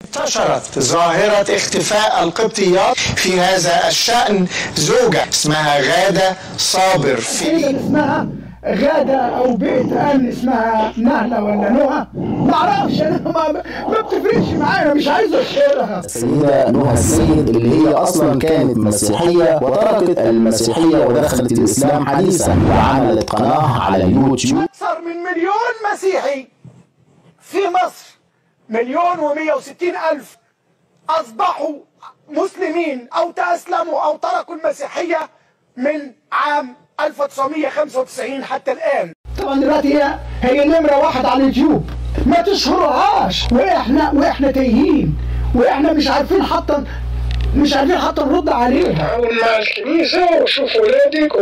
انتشرت ظاهرة اختفاء القبطيات في هذا الشأن زوجة اسمها غادة صابر في تقريبا اسمها غادة أو بيت أمن اسمها نهلة ولا نهى معرفش أنا ما, ما بتفرقش معايا مش عايز أشهرها السيدة نهى السيد اللي هي أصلا كانت مسيحية وتركت المسيحية ودخلت الإسلام حديثا وعملت قناة على اليوتيوب أكثر من مليون مسيحي في مصر مليون ومية وستين ألف أصبحوا مسلمين أو تأسلموا أو تركوا المسيحية من عام 1995 حتى الآن طبعا دلوقتي هي هي نمرة واحد على اليوتيوب ما تشهرهاش واحنا واحنا تايهين واحنا مش عارفين حتى مش عارفين حتى نرد عليها تعاون مع الكنيسة وشوف ولادك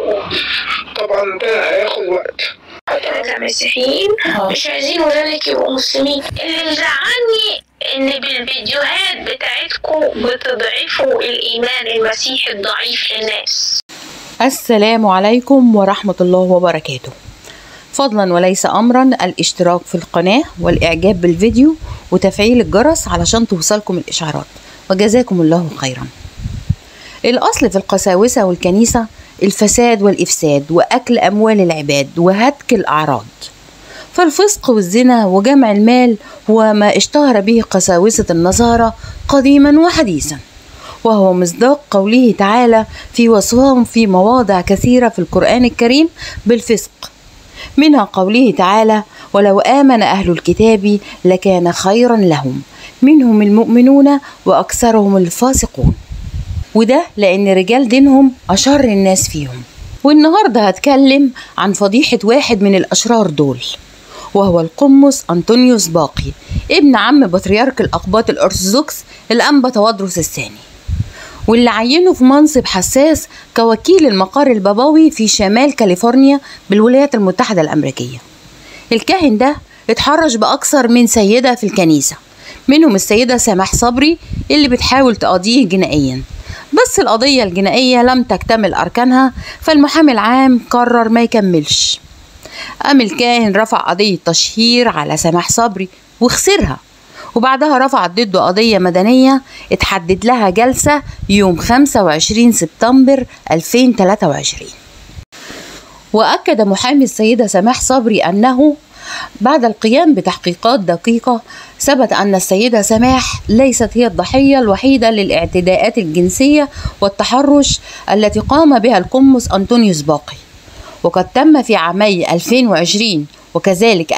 وطبعا ده هياخد وقت احنا كمسيحيين مش عايزين ولادك يبقوا مسلمين اللي مزعلني ان بالفيديوهات بتاعتكم بتضعفوا الايمان المسيحي الضعيف للناس السلام عليكم ورحمة الله وبركاته فضلا وليس أمرا الاشتراك في القناة والإعجاب بالفيديو وتفعيل الجرس علشان توصلكم الإشعارات وجزاكم الله خيرا الأصل في القساوسة والكنيسة الفساد والإفساد وأكل أموال العباد وهتك الأعراض فالفسق والزنا وجمع المال هو ما اشتهر به قساوسة النصارى قديما وحديثا وهو مصداق قوله تعالى في وصفهم في مواضع كثيرة في القرآن الكريم بالفسق منها قوله تعالى ولو آمن أهل الكتاب لكان خيرا لهم منهم المؤمنون وأكثرهم الفاسقون وده لأن رجال دينهم أشر الناس فيهم والنهاردة هتكلم عن فضيحة واحد من الأشرار دول وهو القمص أنطونيوس باقي ابن عم بطريرك الأقباط الأرثوذكس الأنبا توادرس الثاني واللي عينه في منصب حساس كوكيل المقر البابوي في شمال كاليفورنيا بالولايات المتحدة الأمريكية الكاهن ده اتحرش بأكثر من سيدة في الكنيسة منهم السيدة سماح صبري اللي بتحاول تقاضيه جنائيا بس القضية الجنائية لم تكتمل أركانها فالمحامي العام قرر ما يكملش قام الكاهن رفع قضية تشهير على سماح صبري وخسرها وبعدها رفعت ضده قضية مدنية اتحدد لها جلسة يوم 25 سبتمبر 2023 وأكد محامي السيدة سماح صبري أنه بعد القيام بتحقيقات دقيقة ثبت أن السيدة سماح ليست هي الضحية الوحيدة للاعتداءات الجنسية والتحرش التي قام بها القمص أنطونيوس باقي وقد تم في عامي 2020 وكذلك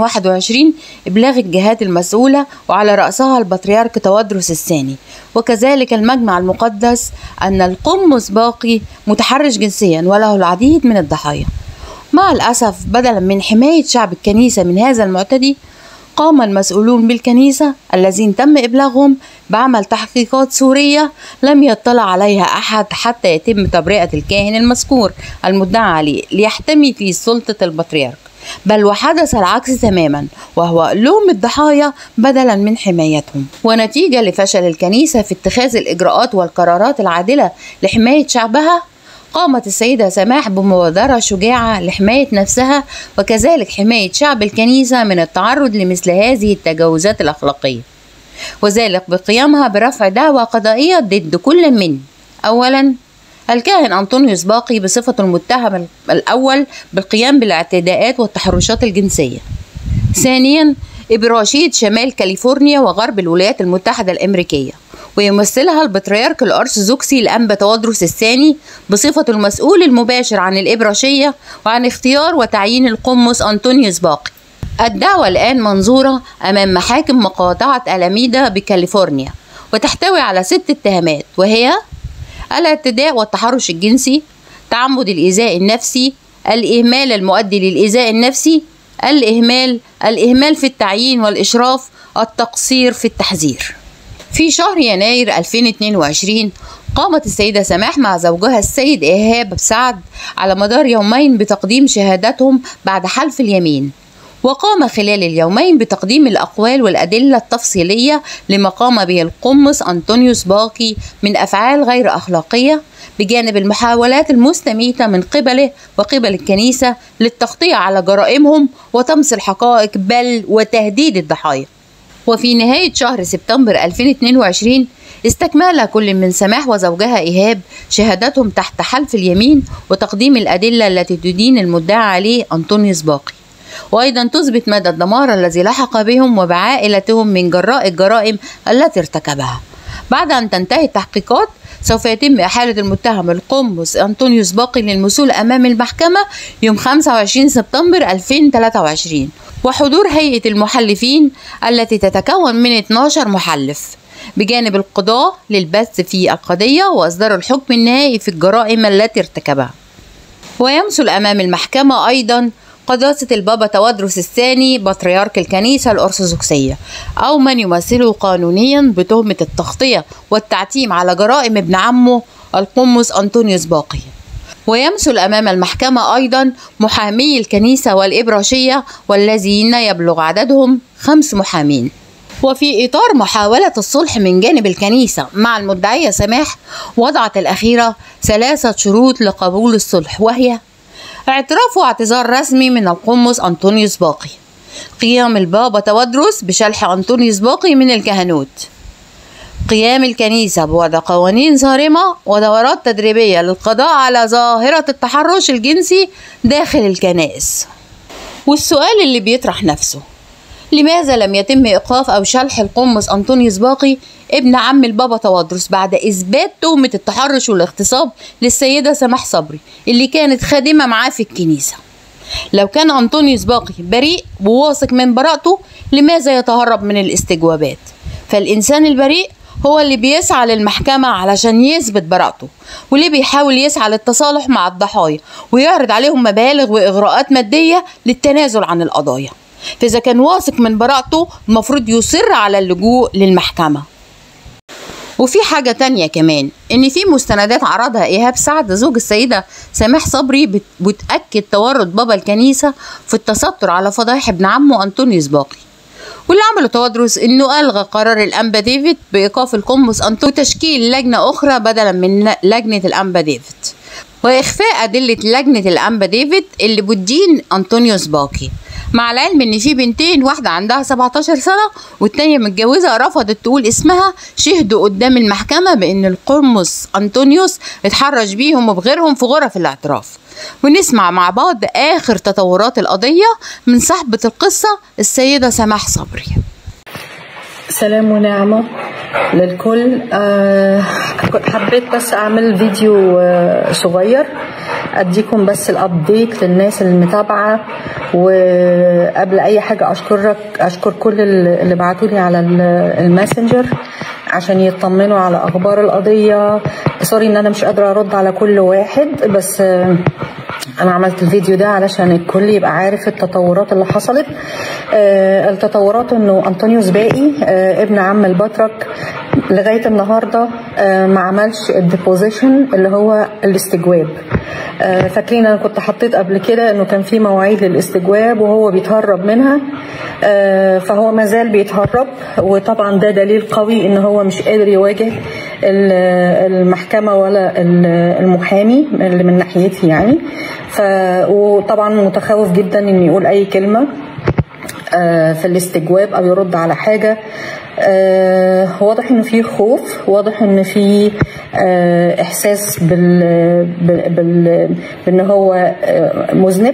2021 إبلاغ الجهات المسؤولة وعلى رأسها البطريرك توادرس الثاني وكذلك المجمع المقدس أن القمص باقي متحرش جنسيا وله العديد من الضحايا مع الأسف بدلا من حماية شعب الكنيسة من هذا المعتدي قام المسؤولون بالكنيسة الذين تم إبلاغهم بعمل تحقيقات سورية لم يطلع عليها أحد حتى يتم تبرئة الكاهن المذكور المدعى عليه ليحتمي في سلطة البطريرك بل وحدث العكس تماما وهو لوم الضحايا بدلا من حمايتهم ونتيجة لفشل الكنيسة في اتخاذ الإجراءات والقرارات العادلة لحماية شعبها قامت السيدة سماح بمبادرة شجاعة لحماية نفسها وكذلك حماية شعب الكنيسة من التعرض لمثل هذه التجاوزات الأخلاقية وذلك بقيامها برفع دعوى قضائية ضد كل من أولا الكاهن أنطونيوس باقي بصفة المتهم الأول بالقيام بالاعتداءات والتحرشات الجنسية ثانيا إبراشيد شمال كاليفورنيا وغرب الولايات المتحدة الأمريكية ويمثلها البطريرك الأرثوذكسي الأنبا توادرس الثاني بصفة المسؤول المباشر عن الإبراشية وعن اختيار وتعيين القمص أنطونيوس باقي الدعوة الآن منظورة أمام محاكم مقاطعة ألاميدا بكاليفورنيا وتحتوي على ست اتهامات وهي الاعتداء والتحرش الجنسي تعمد الإيذاء النفسي الإهمال المؤدي للإيذاء النفسي الإهمال الإهمال في التعيين والإشراف التقصير في التحذير في شهر يناير 2022 قامت السيدة سماح مع زوجها السيد إيهاب سعد على مدار يومين بتقديم شهادتهم بعد حلف اليمين وقام خلال اليومين بتقديم الأقوال والأدلة التفصيلية لما قام به القمص أنطونيوس باقي من أفعال غير أخلاقية بجانب المحاولات المستميتة من قبله وقبل الكنيسة للتغطية على جرائمهم وطمس الحقائق بل وتهديد الضحايا وفي نهاية شهر سبتمبر 2022 استكمل كل من سماح وزوجها إيهاب شهادتهم تحت حلف اليمين وتقديم الأدلة التي تدين المدعى عليه أنطونيوس باقي وأيضا تثبت مدى الدمار الذي لحق بهم وبعائلتهم من جراء الجرائم التي ارتكبها بعد أن تنتهي التحقيقات سوف يتم إحالة المتهم القمص أنطونيوس باقي للمثول أمام المحكمة يوم 25 سبتمبر 2023 وحضور هيئة المحلفين التي تتكون من 12 محلف بجانب القضاة للبث في القضية وإصدار الحكم النهائي في الجرائم التي ارتكبها ويمثل أمام المحكمة أيضا قداسة البابا تودرس الثاني بطريرك الكنيسة الأرثوذكسية أو من يمثله قانونيا بتهمة التغطية والتعتيم على جرائم ابن عمه القمص أنطونيوس باقي ويمثل أمام المحكمة أيضا محامي الكنيسة والإبراشية والذين يبلغ عددهم خمس محامين وفي إطار محاولة الصلح من جانب الكنيسة مع المدعية سماح وضعت الأخيرة ثلاثة شروط لقبول الصلح وهي اعتراف واعتذار رسمي من القمص أنطونيوس باقي قيام البابا تودرس بشلح أنطونيوس باقي من الكهنوت قيام الكنيسة بوضع قوانين صارمة ودورات تدريبية للقضاء على ظاهرة التحرش الجنسي داخل الكنائس والسؤال اللي بيطرح نفسه لماذا لم يتم إيقاف أو شلح القمص أنطونيوس باقي ابن عم البابا توادرس بعد إثبات تهمة التحرش والاغتصاب للسيدة سماح صبري اللي كانت خادمة معاه في الكنيسة لو كان أنطونيوس باقي بريء وواثق من براءته لماذا يتهرب من الاستجوابات فالإنسان البريء هو اللي بيسعى للمحكمة علشان يثبت براءته واللي بيحاول يسعى للتصالح مع الضحايا ويعرض عليهم مبالغ وإغراءات مادية للتنازل عن القضايا فإذا كان واثق من براءته المفروض يصر على اللجوء للمحكمة وفي حاجة تانية كمان إن في مستندات عرضها إيهاب سعد زوج السيدة سماح صبري بت- بتأكد تورط بابا الكنيسة في التستر على فضايح ابن عمه أنطونيوس باقي واللي عمله توادرس انه الغى قرار الانبا ديفيد بايقاف القمص انطو وتشكيل لجنه اخرى بدلا من لجنه الانبا ديفيد واخفاء ادله لجنه الانبا ديفيد اللي بتدين انطونيوس باقي مع العلم ان في بنتين واحده عندها 17 سنه والتانيه متجوزه رفضت تقول اسمها شهدوا قدام المحكمه بان القمص انطونيوس اتحرش بيهم وبغيرهم في غرف الاعتراف ونسمع مع بعض اخر تطورات القضيه من صاحبه القصه السيده سماح صبري سلام ونعمة للكل آه كنت حبيت بس أعمل فيديو آه صغير أديكم بس الأبديت للناس المتابعة وقبل أي حاجة أشكرك أشكر كل اللي بعتولي على ال- الماسنجر عشان يطمنوا على أخبار القضية سوري إن أنا مش قادرة أرد على كل واحد بس آه انا عملت الفيديو ده علشان الكل يبقى عارف التطورات اللي حصلت آه التطورات انه انطونيوس باقي آه ابن عم البطرك لغايه النهارده آه ما عملش الديبوزيشن اللي هو الاستجواب آه فاكرين انا كنت حطيت قبل كده انه كان في مواعيد للاستجواب وهو بيتهرب منها آه فهو مازال بيتهرب وطبعا ده دليل قوي ان هو مش قادر يواجه ال- المحكمه ولا ال- المحامي اللي من ناحيتي يعني ف وطبعا متخوف جدا ان يقول اي كلمه آه، في الاستجواب او يرد على حاجه آه، واضح ان في خوف واضح ان في آه، احساس بال, بال, بال بان هو آه، مذنب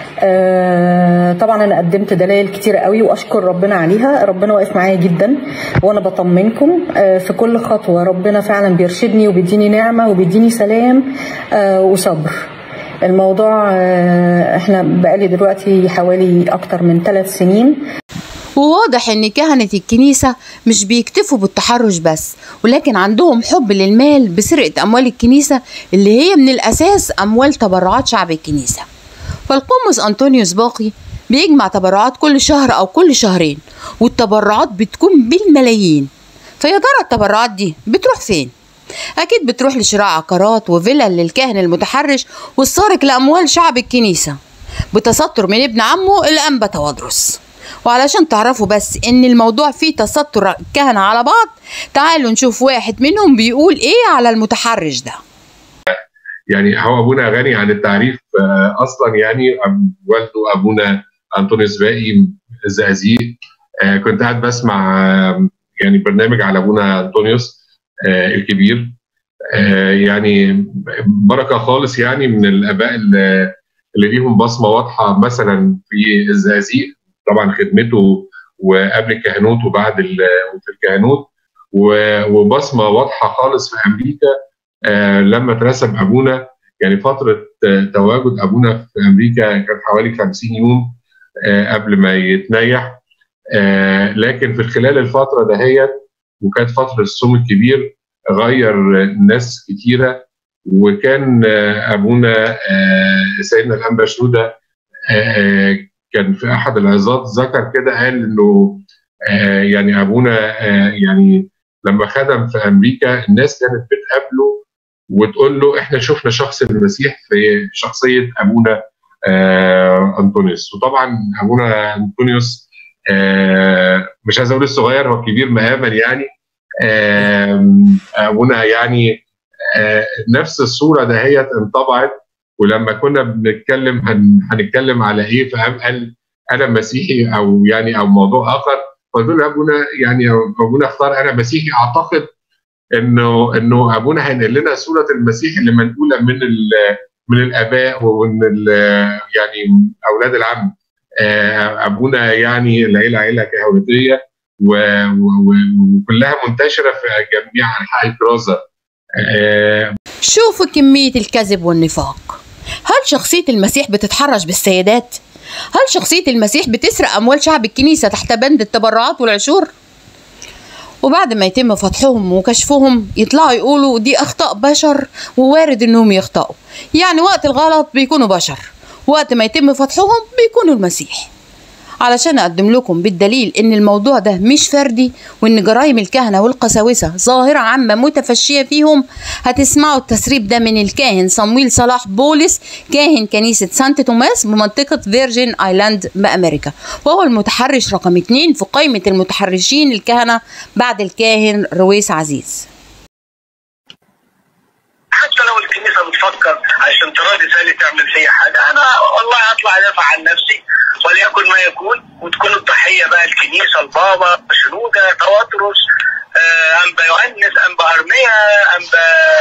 آه، طبعا انا قدمت دلائل كتيره قوي واشكر ربنا عليها ربنا واقف معايا جدا وانا بطمنكم آه، في كل خطوه ربنا فعلا بيرشدني وبيديني نعمه وبيديني سلام آه، وصبر الموضوع آه، احنا بقالي دلوقتي حوالي اكتر من ثلاث سنين وواضح ان كهنة الكنيسة مش بيكتفوا بالتحرش بس ولكن عندهم حب للمال بسرقة اموال الكنيسة اللي هي من الاساس اموال تبرعات شعب الكنيسة فالقمص انطونيوس باقي بيجمع تبرعات كل شهر او كل شهرين والتبرعات بتكون بالملايين فيا ترى التبرعات دي بتروح فين اكيد بتروح لشراء عقارات وفلل للكاهن المتحرش والسارق لاموال شعب الكنيسة بتستر من ابن عمه الانبا توادرس وعلشان تعرفوا بس ان الموضوع فيه تستر الكهنة على بعض تعالوا نشوف واحد منهم بيقول ايه على المتحرش ده يعني هو ابونا غني عن التعريف آه، اصلا يعني أم- والده ابونا انطونيوس باقي الزقازيق آه، كنت قاعد بسمع آه، يعني برنامج على ابونا انطونيوس آه، الكبير آه، يعني بركه خالص يعني من الاباء اللي اللي ليهم بصمه واضحه مثلا في الزقازيق طبعا خدمته وقبل الكهنوت وبعد ال- وفي الكهنوت و- وبصمه واضحه خالص في امريكا آه، لما اترسم ابونا يعني فتره آه، تواجد ابونا في امريكا كانت حوالي 50 يوم آه، قبل ما يتنيح آه، لكن في خلال الفتره دهيت وكانت فتره الصوم الكبير غير ناس كتيره وكان آه، ابونا آه، سيدنا الانبا شنوده آه، كان في احد العظات ذكر كده قال انه آه، يعني ابونا آه، يعني لما خدم في امريكا الناس كانت بتقابله وتقول له احنا شفنا شخص المسيح في شخصيه ابونا آه، انطونيوس وطبعا ابونا انطونيوس آه، مش عايز اقول الصغير هو كبير مقاما يعني آم، ابونا يعني آه، نفس الصوره دهيت انطبعت ولما كنا بنتكلم هن هنتكلم على ايه فقام قال انا مسيحي او يعني او موضوع اخر قلت له يا ابونا يعني ابونا اختار انا مسيحي اعتقد انه انه ابونا هينقل لنا صوره المسيح اللي منقوله من ال- من الاباء ومن ال- يعني اولاد العم آه، ابونا يعني العيله عيله كهولوتيه و- و- و- وكلها منتشره في جميع انحاء الكرازه آه، شوفوا كمية الكذب والنفاق هل شخصية المسيح بتتحرش بالسيدات؟ هل شخصية المسيح بتسرق أموال شعب الكنيسة تحت بند التبرعات والعشور؟ وبعد ما يتم فتحهم وكشفهم يطلعوا يقولوا دي أخطاء بشر ووارد إنهم يخطئوا يعني وقت الغلط بيكونوا بشر وقت ما يتم فتحهم بيكونوا المسيح علشان أقدم لكم بالدليل إن الموضوع ده مش فردي وإن جرائم الكهنة والقساوسة ظاهرة عامة متفشية فيهم هتسمعوا التسريب ده من الكاهن صمويل صلاح بولس كاهن كنيسة سانت توماس بمنطقة فيرجين آيلاند بأمريكا وهو المتحرش رقم اتنين في قائمة المتحرشين الكهنة بعد الكاهن رويس عزيز حتى لو الكنيسه بتفكر عشان تراضي سالي تعمل فيا حاجه انا والله هطلع ادافع عن نفسي وليكن ما يكون وتكون الضحيه بقى الكنيسه البابا شنوده تواترس آه، انبا يوحنس انبا ارميا انبا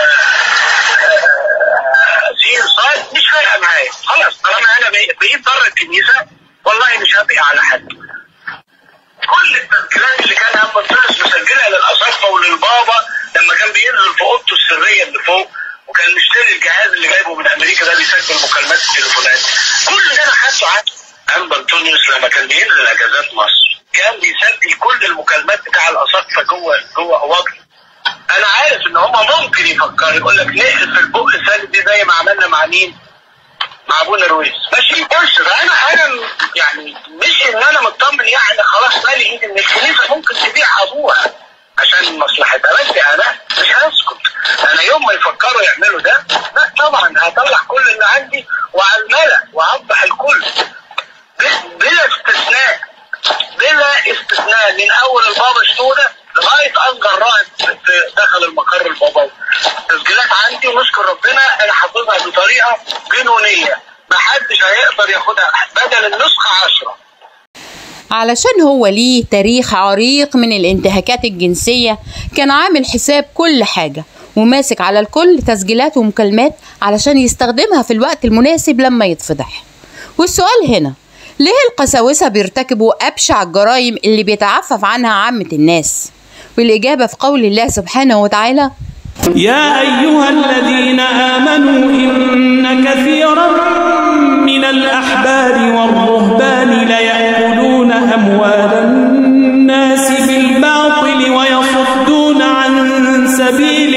آه، سين صاد مش فارقه معايا خلاص طالما انا بقيت بقيت بره الكنيسه والله مش هبقي على حد كل التسجيلات اللي كان هم الفلوس مسجلها للاساقفه وللبابا لما كان بينزل في اوضته السريه اللي فوق وكان مشتري الجهاز اللي جايبه من امريكا ده بيسجل مكالمات التليفونات كل ده انا حاسه عنه انبا انطونيوس لما كان بينزل اجازات مصر كان بيسجل كل المكالمات بتاع الاساقفه جوه جوه اوضته انا عارف ان هم ممكن يفكروا يقول لك نقفل في البق سالب دي زي ما عملنا مع مين؟ مع ابونا رويس ماشي بص ده انا انا يعني مش ان انا مطمن يعني خلاص بالي ايد ان الكنيسه ممكن تبيع ابوها عشان مصلحتها بس انا مش هسكت انا يوم ما يفكروا يعملوا ده لا طبعا هطلع كل اللي عندي وعلى الملأ وهفضح الكل ب- بلا استثناء بلا استثناء من اول البابا شنوده لغايه اصغر رائد في- دخل المقر البابوي تسجيلات عندي ونشكر ربنا انا حافظها بطريقه جنونيه محدش هيقدر ياخدها بدل النسخه عشرة علشان هو ليه تاريخ عريق من الانتهاكات الجنسية كان عامل حساب كل حاجة وماسك على الكل تسجيلات ومكالمات علشان يستخدمها في الوقت المناسب لما يتفضح والسؤال هنا ليه القساوسة بيرتكبوا أبشع الجرائم اللي بيتعفف عنها عامة الناس والإجابة في قول الله سبحانه وتعالى يا أيها الذين آمنوا إن كثيرا من الأحبار والرهبان ليأكلون أموال الناس بالباطل ويصدون عن سبيل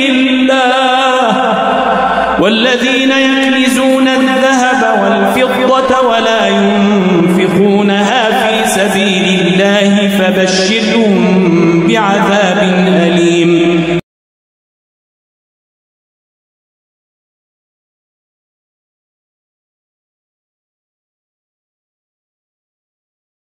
الله والذين يكنزون الذهب والفضة ولا ينفقونها في سبيل الله فبشرهم بعذاب